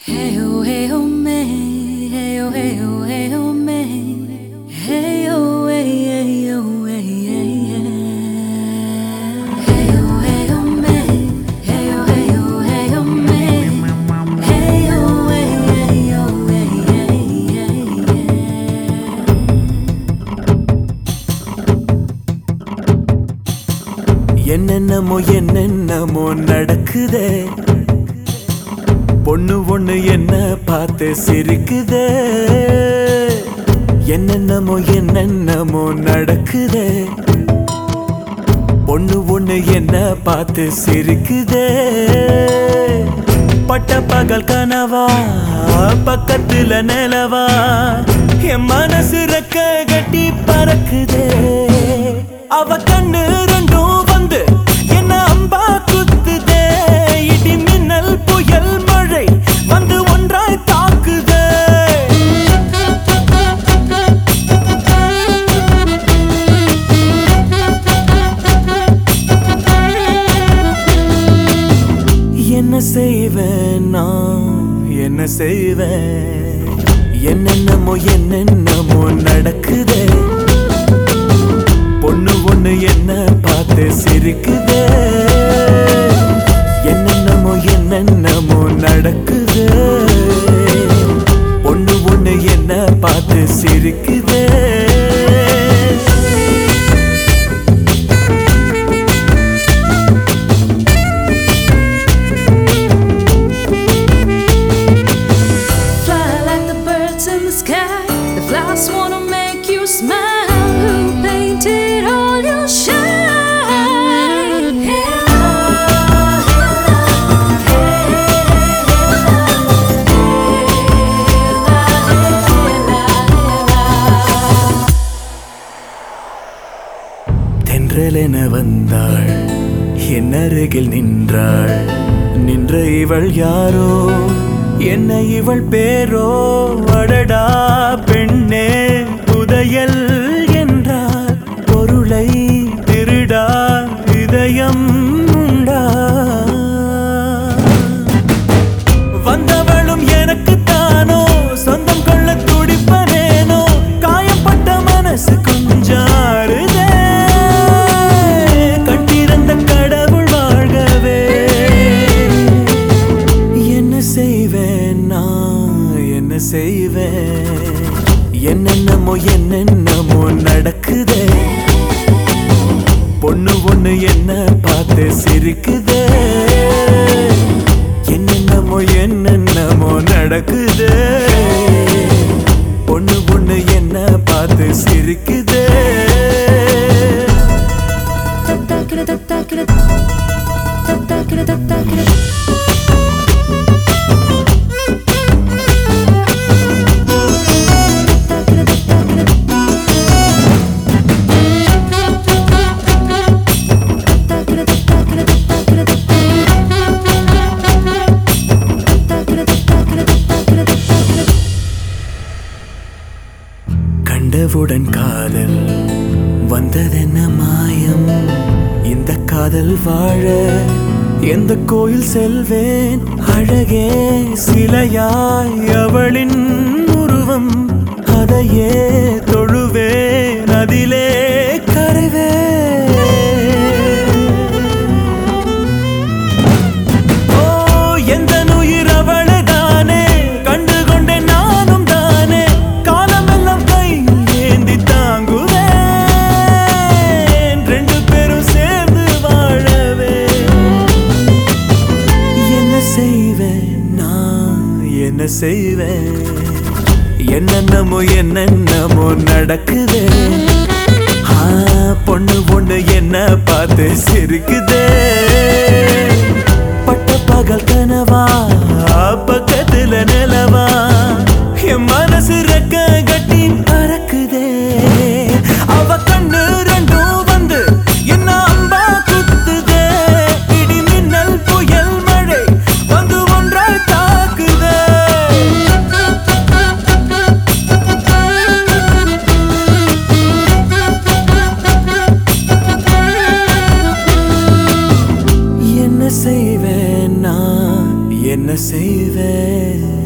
Hey oh hey oh me, hey oh hey oh hey oh me, hey oh hey hey oh hey hey hey oh hey oh me, hey oh hey oh hey oh me, hey oh hey hey oh hey என்னென்னமோ என்னென்னமோ நடக்குதே பொண்ணு ஒண்ணு என்ன பார்த்து சிரிக்குதே என்னென்னமோ என்னென்னமோ நடக்குதே பொண்ணு ஒண்ணு என்ன பார்த்து சிரிக்குதே பட்ட பகல் கனவா பக்கத்துல நிலவா என் மனசு ரெக்க கட்டி பறக்குதே அவ கண்ணு ரெண்டும் வந்து என்ன அம்பா குத்துதே இடி மின்னல் புயல் மழை வந்து ஒன்றாய் தாக்குதே என்ன செய்வேன் நான் என்ன செய்வேன் என்னென்னமோ என்னென்னமோ நடக்குதே பொண்ணு ஒண்ணு என்ன பார்த்து சிரிக்குதே என்னென்னமோ என்னென்னமோ நடக்குதே பொண்ணு ஒண்ணு என்ன பார்த்து சிரிக்குதே Fly like the birds in the sky. The flowers wanna make you smile. Who painted all your shine? தென்றலென வந்தாள் என் அருகில் நின்றாள் நின்ற இவள் யாரோ என்ன இவள் பேரோ அடடா பெண்ணே புதையல் என்றார் பொருளை திருடா இதயம் உண்டா வந்தவளும் எனக்கு தானோ சொந்தம் கொள்ள துடிப்பனேனோ காயப்பட்ட மனசு கொஞ்சாருதே கட்டிருந்த கடவுள் வாழ்கவே என்ன செய்வேன் நான் என்ன செய்வேன் என்னென்னமோ என்னென்னமோ நடக்குதே பொண்ணு ஒண்ணு என்ன பார்த்து சிரிக்குதே என்னென்னமோ என்னென்னமோ நடக்குதே பொண்ணு ஒண்ணு என்ன பார்த்து சிரிக்குதே கண்டவுடன் காதல் வந்ததென்ன மாயம் இந்த காதல் வாழ எந்த கோயில் செல்வேன் அழகே சிலையாய் அவளின் உருவம் அதையே தொழுவேன் அதிலே கரைவேன் ஓ எந்த உயிர் அவளை தானே கண்டு கொண்டேன் நானும் தானே காலமெல்லாம் கையில் ஏந்தி தாங்குவேன் ரெண்டு பேரும் சேர்ந்து வாழவே என்ன செய்வேன் நான் என்ன செய்வேன் என்னென்னமோ என்னென்னமோ நடக்குதே ஆ, பொண்ணு பொண்ணு என்ன பார்த்து சிரிக்குதே பட்ட பகல் கனவா பக்கத்துல நிலவா என் மனசு ரெக்க கட்டி பறக்குதே அவ கண்ணு ரெண்டும் வந்து என்ன அம்பா குத்துதே இடி மின்னல் புயல் மழை வந்து ஒன்றாய் தாக்குதே என்ன செய்வேன் நான் என்ன செய்வேன் செய்வேன்